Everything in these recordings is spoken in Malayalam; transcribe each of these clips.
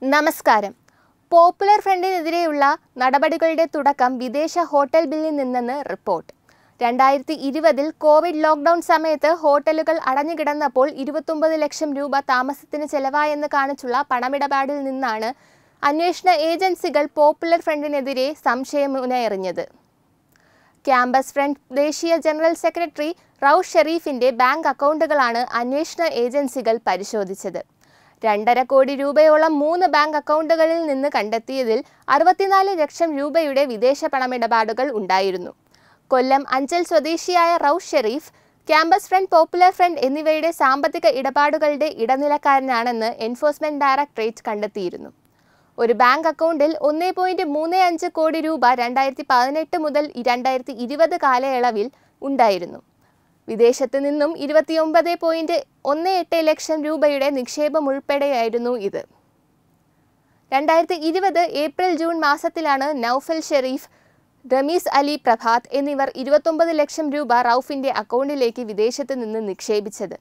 നമസ്കാരം പോപ്പുലർ ഫ്രണ്ടിനെതിരെയുള്ള നടപടികളുടെ തുടക്കം വിദേശ ഹോട്ടൽ ബില്ലിൽ നിന്നെന്ന് റിപ്പോർട്ട് രണ്ടായിരത്തി ഇരുപതിൽ കോവിഡ് ലോക്ക്ഡൌൺ സമയത്ത് ഹോട്ടലുകൾ അടഞ്ഞുകിടന്നപ്പോൾ ഇരുപത്തൊമ്പത് ലക്ഷം രൂപ താമസത്തിന് ചെലവായെന്ന് കാണിച്ചുള്ള പണമിടപാടിൽ നിന്നാണ് അന്വേഷണ ഏജൻസികൾ പോപ്പുലർ ഫ്രണ്ടിനെതിരെ സംശയമുനയെറിഞ്ഞത് ക്യാമ്പസ് ഫ്രണ്ട് ദേശീയ ജനറൽ സെക്രട്ടറി റൌഫ് ഷെരീഫിന്റെ ബാങ്ക് അക്കൗണ്ടുകളാണ് അന്വേഷണ ഏജൻസികൾ പരിശോധിച്ചത് രണ്ടര കോടി രൂപയോളം മൂന്ന് ബാങ്ക് അക്കൗണ്ടുകളിൽ നിന്ന് കണ്ടെത്തിയതിൽ അറുപത്തിനാല് ലക്ഷം രൂപയുടെ വിദേശ പണമിടപാടുകൾ ഉണ്ടായിരുന്നു കൊല്ലം അഞ്ചൽ സ്വദേശിയായ Rauf Sharif Campus Front Popular Front എന്നിവയുടെ സാമ്പത്തിക ഇടപാടുകളുടെ ഇടനിലക്കാരനാണെന്ന് എൻഫോഴ്സ്മെന്റ് ഡയറക്ടറേറ്റ് കണ്ടെത്തിയിരുന്നു ഒരു ബാങ്ക് അക്കൗണ്ടിൽ ഒന്നേ പോയിന്റ് മൂന്ന് അഞ്ച് കോടി രൂപ രണ്ടായിരത്തി പതിനെട്ട് മുതൽ രണ്ടായിരത്തി ഇരുപത് കാലയളവിൽ ഉണ്ടായിരുന്നു വിദേശത്ത് നിന്നും ഇരുപത്തിയൊമ്പത് പോയിന്റ് ഒന്ന് എട്ട് ലക്ഷം രൂപയുടെ നിക്ഷേപം ഉൾപ്പെടെയായിരുന്നു ഇത് രണ്ടായിരത്തി ഇരുപത് ഏപ്രിൽ ജൂൺ മാസത്തിലാണ് നൌഫൽ ഷെരീഫ് റമീസ് അലി പ്രഭാത് എന്നിവർ ഇരുപത്തൊമ്പത് ലക്ഷം രൂപ റൌഫിന്റെ അക്കൗണ്ടിലേക്ക് വിദേശത്ത് നിന്ന് നിക്ഷേപിച്ചത്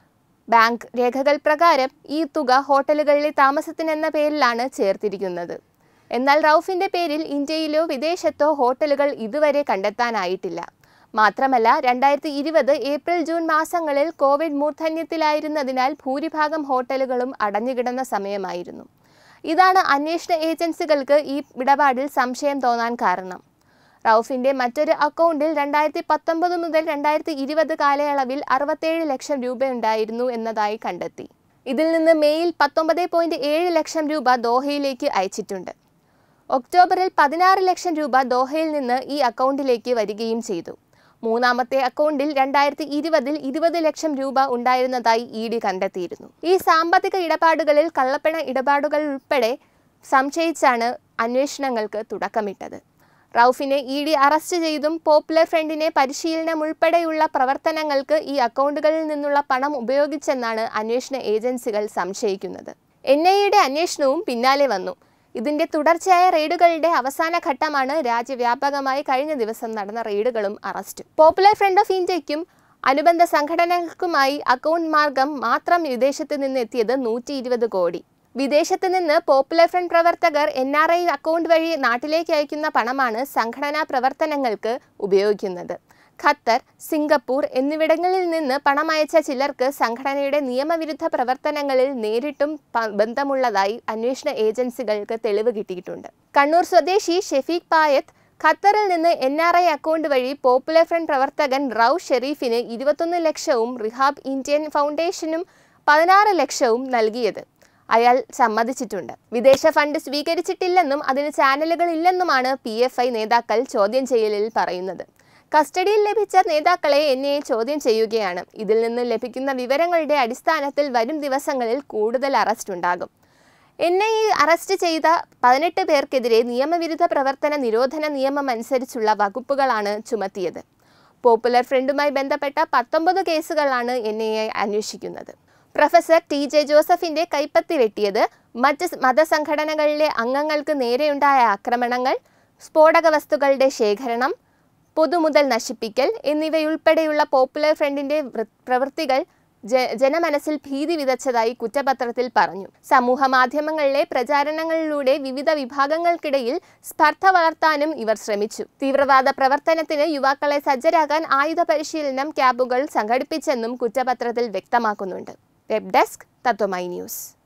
ബാങ്ക് രേഖകൾ പ്രകാരം ഈ തുക ഹോട്ടലുകളിലെ താമസത്തിനെന്ന പേരിലാണ് ചേർത്തിരിക്കുന്നത് എന്നാൽ റൌഫിന്റെ പേരിൽ ഇന്ത്യയിലോ വിദേശത്തോ ഹോട്ടലുകൾ ഇതുവരെ കണ്ടെത്താനായിട്ടില്ല മാത്രമല്ല രണ്ടായിരത്തി ഇരുപത് ഏപ്രിൽ ജൂൺ മാസങ്ങളിൽ കോവിഡ് മൂർധന്യത്തിലായിരുന്നതിനാൽ ഭൂരിഭാഗം ഹോട്ടലുകളും അടഞ്ഞുകിടന്ന സമയമായിരുന്നു ഇതാണ് അന്വേഷണ ഏജൻസികൾക്ക് ഈ ഇടപാടിൽ സംശയം തോന്നാൻ കാരണം റൌഫിന്റെ മറ്റൊരു അക്കൗണ്ടിൽ രണ്ടായിരത്തി പത്തൊമ്പത് മുതൽ രണ്ടായിരത്തി ഇരുപത് കാലയളവിൽ അറുപത്തേഴ് ലക്ഷം രൂപയുണ്ടായിരുന്നു എന്നതായി കണ്ടെത്തി ഇതിൽ നിന്ന് മെയ്യിൽ പത്തൊമ്പത് പോയിന്റ് ഏഴ് ലക്ഷം രൂപ ദോഹയിലേക്ക് അയച്ചിട്ടുണ്ട് ഒക്ടോബറിൽ പതിനാറ് ലക്ഷം രൂപ ദോഹയിൽ നിന്ന് ഈ അക്കൗണ്ടിലേക്ക് വരികയും ചെയ്തു മൂന്നാമത്തെ അക്കൗണ്ടിൽ രണ്ടായിരത്തി ഇരുപതിൽ ഇരുപത് ലക്ഷം രൂപ ഉണ്ടായിരുന്നതായി ഇ ഡി കണ്ടെത്തിയിരുന്നു ഈ സാമ്പത്തിക ഇടപാടുകളിൽ കള്ളപ്പണ ഇടപാടുകൾ ഉൾപ്പെടെ സംശയിച്ചാണ് അന്വേഷണങ്ങൾക്ക് തുടക്കമിട്ടത് റൌഫിനെ ഇ ഡി അറസ്റ്റ് ചെയ്തും പോപ്പുലർ ഫ്രണ്ടിനെ പരിശീലനം ഉൾപ്പെടെയുള്ള പ്രവർത്തനങ്ങൾക്ക് ഈ അക്കൗണ്ടുകളിൽ നിന്നുള്ള പണം ഉപയോഗിച്ചെന്നാണ് അന്വേഷണ ഏജൻസികൾ സംശയിക്കുന്നത് എൻ ഐ എയുടെ അന്വേഷണവും പിന്നാലെ വന്നു ഇതിന്റെ തുടർച്ചയായ റെയ്ഡുകളുടെ അവസാന ഘട്ടമാണ് രാജ്യവ്യാപകമായി കഴിഞ്ഞ ദിവസം നടന്ന റെയ്ഡുകളും അറസ്റ്റും പോപ്പുലർ ഫ്രണ്ട് ഓഫ് ഇന്ത്യക്കും അനുബന്ധ സംഘടനകൾക്കുമായി അക്കൗണ്ട് മാർഗം മാത്രം വിദേശത്ത് നിന്ന് എത്തിയത് നൂറ്റി ഇരുപത് കോടി വിദേശത്ത് നിന്ന് പോപ്പുലർ ഫ്രണ്ട് പ്രവർത്തകർ എൻ ആർ ഐ അക്കൗണ്ട് വഴി നാട്ടിലേക്ക് അയക്കുന്ന പണമാണ് സംഘടനാ പ്രവർത്തനങ്ങൾക്ക് ഉപയോഗിക്കുന്നത് ഖത്തർ സിംഗപ്പൂർ എന്നിവിടങ്ങളിൽ നിന്ന് പണം അയച്ച ചിലർക്ക് സംഘടനയുടെ നിയമവിരുദ്ധ പ്രവർത്തനങ്ങളിൽ നേരിട്ടും പ- ബന്ധമുള്ളതായി അന്വേഷണ ഏജൻസികൾക്ക് തെളിവ് കിട്ടിയിട്ടുണ്ട് കണ്ണൂർ സ്വദേശി ഷെഫീഖ് പായത്ത് ഖത്തറിൽ നിന്ന് എൻ ആർ ഐ അക്കൗണ്ട് വഴി പോപ്പുലർ ഫ്രണ്ട് പ്രവർത്തകൻ റൌ ഷെരീഫിന് ഇരുപത്തൊന്ന് ലക്ഷവും റിഹാബ് ഇന്ത്യൻ ഫൗണ്ടേഷനും പതിനാറ് ലക്ഷവും നൽകിയത് അയാൾ സമ്മതിച്ചിട്ടുണ്ട് വിദേശ ഫണ്ട് സ്വീകരിച്ചിട്ടില്ലെന്നും അതിന് ചാനലുകൾ ഇല്ലെന്നുമാണ് പി എഫ് ഐ നേതാക്കൾ ചോദ്യം ചെയ്യലിൽ പറയുന്നത് കസ്റ്റഡിയിൽ ലഭിച്ച നേതാക്കളെ എന്നെ ചോദ്യം ചെയ്യുകയാണ് ഇതിൽ നിന്ന് ലഭിക്കുന്ന വിവരങ്ങളുടെ അടിസ്ഥാനത്തിൽ വരും ദിവസങ്ങളിൽ കൂടുതൽ അറസ്റ്റ് ഉണ്ടാകും എന്നെ ഈ അറസ്റ്റ് ചെയ്ത പതിനെട്ട് പേർക്കെതിരെ നിയമവിരുദ്ധ പ്രവർത്തന നിരോധന നിയമം അനുസരിച്ചുള്ള വകുപ്പുകളാണ് ചുമത്തിയത് പോപ്പുലർ ഫ്രണ്ടുമായി ബന്ധപ്പെട്ട പത്തൊമ്പത് കേസുകളാണ് എൻ ഐ എ അന്വേഷിക്കുന്നത് പ്രൊഫസർ ടി ജെ ജോസഫിന്റെ കൈപ്പത്തി വെട്ടിയത് മറ്റ് സ് മതസംഘടനകളിലെ അംഗങ്ങൾക്ക് നേരെയുണ്ടായ ആക്രമണങ്ങൾ സ്ഫോടക വസ്തുക്കളുടെ ശേഖരണം പൊതുമുതൽ നശിപ്പിക്കൽ എന്നിവയുൾപ്പെടെയുള്ള പോപ്പുലർ ഫ്രണ്ടിന്റെ വൃ- പ്രവൃത്തികൾ ജ- ജനമനസ്സിൽ ഭീതി വിതച്ചതായി കുറ്റപത്രത്തിൽ പറഞ്ഞു സമൂഹ മാധ്യമങ്ങളിലെ പ്രചാരണങ്ങളിലൂടെ വിവിധ വിഭാഗങ്ങൾക്കിടയിൽ സ്പർദ്ധ വളർത്താനും ഇവർ ശ്രമിച്ചു തീവ്രവാദ പ്രവർത്തനത്തിന് യുവാക്കളെ സജ്ജരാകാൻ ആയുധ പരിശീലനം ക്യാമ്പുകൾ സംഘടിപ്പിച്ചെന്നും കുറ്റപത്രത്തിൽ വ്യക്തമാക്കുന്നുണ്ട് വെബ് ഡെസ്ക് തത്വമൈ ന്യൂസ്